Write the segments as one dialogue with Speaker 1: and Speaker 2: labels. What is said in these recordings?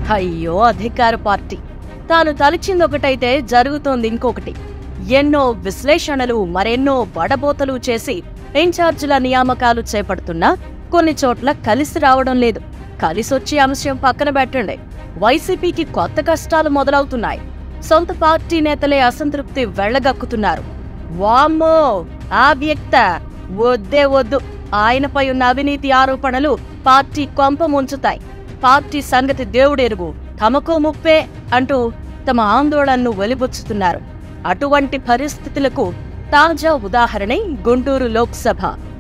Speaker 1: అయ్యో అధికార పార్టీ తాను తలిచిందొకటైతే జరుగుతోంది ఇంకొకటి ఎన్నో విశ్లేషణలు మరెన్నో బడబోతలు చేసి ఇన్ఛార్జీల నియామకాలు చేపడుతున్నా కొన్ని చోట్ల కలిసి రావడం లేదు కలిసొచ్చే అంశం పక్కన పెట్టండి వైసీపీకి కొత్త కష్టాలు మొదలవుతున్నాయి సొంత పార్టీ నేతలే అసంతృప్తి వెళ్లగక్కుతున్నారు వామ్మో ఆ వ్యక్త వద్దే వద్దు ఆయనపై ఉన్న అవినీతి ఆరోపణలు పార్టీ కొంప ముంచుతాయి పార్టీ సంగతి దేవుడెరుగు తమకో ముప్పే అంటూ తమ ఆందోళనను వెలిబుచ్చుతున్నారు అటువంటి పరిస్థితులకు తాజా ఉదాహరణే గుంటూరు లోక్సభ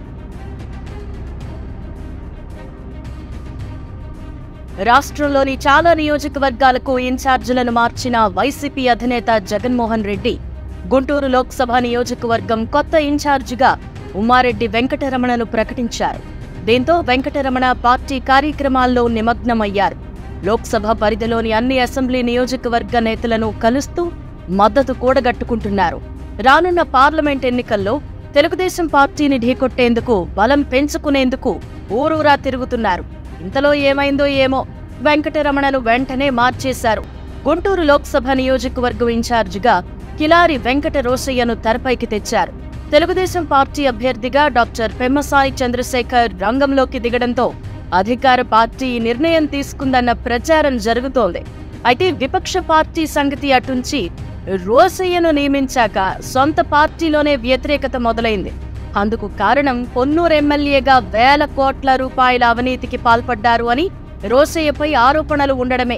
Speaker 1: రాష్ట్రంలోని చాలా నియోజకవర్గాలకు ఇన్ఛార్జీలను మార్చిన వైసీపీ అధినేత జగన్మోహన్ రెడ్డి గుంటూరు లోక్సభ నియోజకవర్గం కొత్త ఇన్ఛార్జిగా ఉమ్మారెడ్డి వెంకటరమణను ప్రకటించారు దీంతో వెంకటరమణ పార్టీ కార్యక్రమాల్లో నిమగ్నమయ్యారు లోక్సభ పరిధిలోని అన్ని అసెంబ్లీ నియోజకవర్గ నేతలను కలుస్తూ మద్దతు కూడగట్టుకుంటున్నారు రానున్న పార్లమెంట్ ఎన్నికల్లో తెలుగుదేశం పార్టీని ఢీకొట్టేందుకు బలం పెంచుకునేందుకు ఊరూరా తిరుగుతున్నారు ఇంతలో ఏమైందో ఏమో వెంకటరమణను వెంటనే మార్చేశారు గుంటూరు లోక్సభ నియోజకవర్గం ఇన్ఛార్జిగా కిలారి వెంకట రోసయ్యను తెరపైకి తెచ్చారు తెలుగుదేశం పార్టీ అభ్యర్థిగా డాక్టర్ పెమ్మసాయి చంద్రశేఖర్ రంగంలోకి దిగడంతో అధికార పార్టీ ఈ నిర్ణయం తీసుకుందన్న ప్రచారం జరుగుతోంది అయితే విపక్ష పార్టీ సంగతి అటుంచి రోసయ్యను నియమించాక సొంత పార్టీలోనే వ్యతిరేకత మొదలైంది అందుకు కారణం పొన్నూరు ఎమ్మెల్యేగా వేల కోట్ల రూపాయల అవినీతికి పాల్పడ్డారు అని రోసయ్యపై ఆరోపణలు ఉండడమే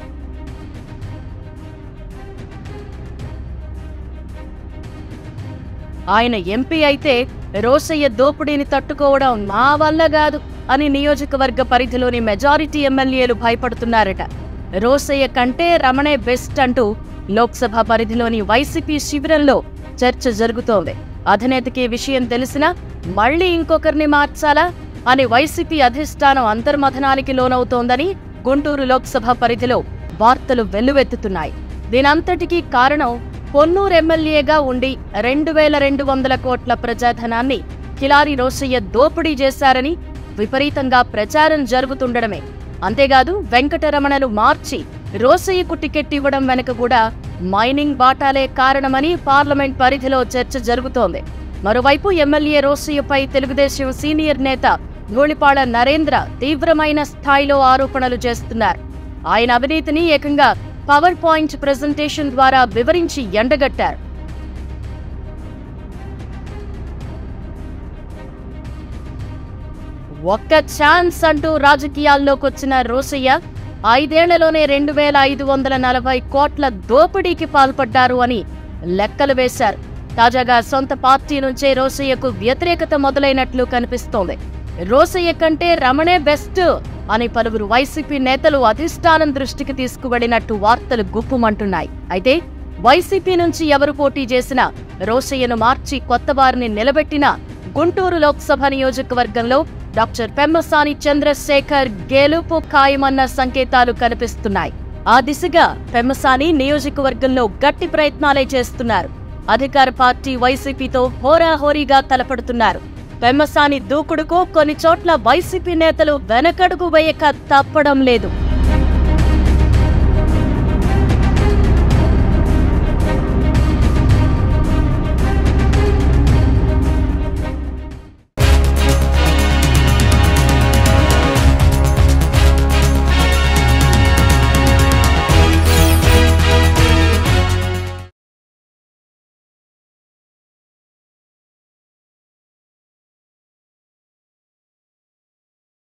Speaker 1: ఆయన ఎంపీ అయితే రోసయ్య దోపిడీని తట్టుకోవడం మా వల్ల కాదు అని నియోజకవర్గ పరిధిలోని మెజారిటీ ఎమ్మెల్యేలు భయపడుతున్నారట రోసయ్య కంటే రమణే బెస్ట్ అంటూ లోక్సభ పరిధిలోని వైసీపీ శిబిరంలో చర్చ జరుగుతోంది అధినేతకి ఈ విషయం తెలిసినా మళ్ళీ ఇంకొకరిని మార్చాలా అని వైసీపీ అధిష్టానం అంతర్మథనానికి లోనవుతోందని గుంటూరు లోక్సభ పరిధిలో వార్తలు వెల్లువెత్తుతున్నాయి దీనంతటికీ కారణం పొన్నూరు ఎమ్మెల్యేగా ఉండి రెండు వేల రెండు వందల కోట్ల ప్రజాధనాన్ని కిలారి రోసయ్య దోపిడీ చేశారని విపరీతంగా ప్రచారం జరుగుతుండడమే అంతేకాదు వెంకటరమణను మార్చి రోసయ్యకు టికెట్ ఇవ్వడం వెనుక కూడా మైనింగ్ వాటాలే కారణమని పార్లమెంట్ పరిధిలో చర్చ జరుగుతోంది మరోవైపు ఎమ్మెల్యే రోసయ్యపై తెలుగుదేశం సీనియర్ నేత ధూళిపాళ నరేంద్ర తీవ్రమైన స్థాయిలో ఆరోపణలు చేస్తున్నారు ఆయన అవినీతిని ఏకంగా పవర్ పాయింట్ ప్రెజెంటేషన్ ద్వారా వివరించి ఎండగట్టారు ఒక్క ఛాన్స్ అంటూ రాజకీయాల్లోకి వచ్చిన రోసయ్య ఐదేళ్లలోనే రెండు వేల ఐదు వందల నలభై కోట్ల దోపిడీకి పాల్పడ్డారు అని లెక్కలు వేశారు తాజాగా సొంత పార్టీ నుంచే రోసయ్యకు వ్యతిరేకత మొదలైనట్లు కనిపిస్తోంది రోసయ్య కంటే రమణే బెస్ట్ అని పలువురు వైసీపీ నేతలు అధిష్టానం దృష్టికి తీసుకువెళ్లినట్టు వార్తలు గుప్పుమంటున్నాయి అయితే వైసీపీ నుంచి ఎవరు పోటీ చేసినా రోసయ్యను మార్చి కొత్త వారిని నిలబెట్టినా గుంటూరు లోక్సభ నియోజకవర్గంలో డాక్టర్ పెమ్మసాని చంద్రశేఖర్ గెలుపు ఖాయమన్న సంకేతాలు కనిపిస్తున్నాయి ఆ దిశగా పెమ్మసాని నియోజకవర్గంలో గట్టి ప్రయత్నాలే చేస్తున్నారు అధికార పార్టీ వైసీపీతో హోరాహోరీగా తలపడుతున్నారు పెమ్మసాని దూకుడుకు కొన్ని చోట్ల వైసీపీ నేతలు వెనకడుగు వేయక తప్పడం లేదు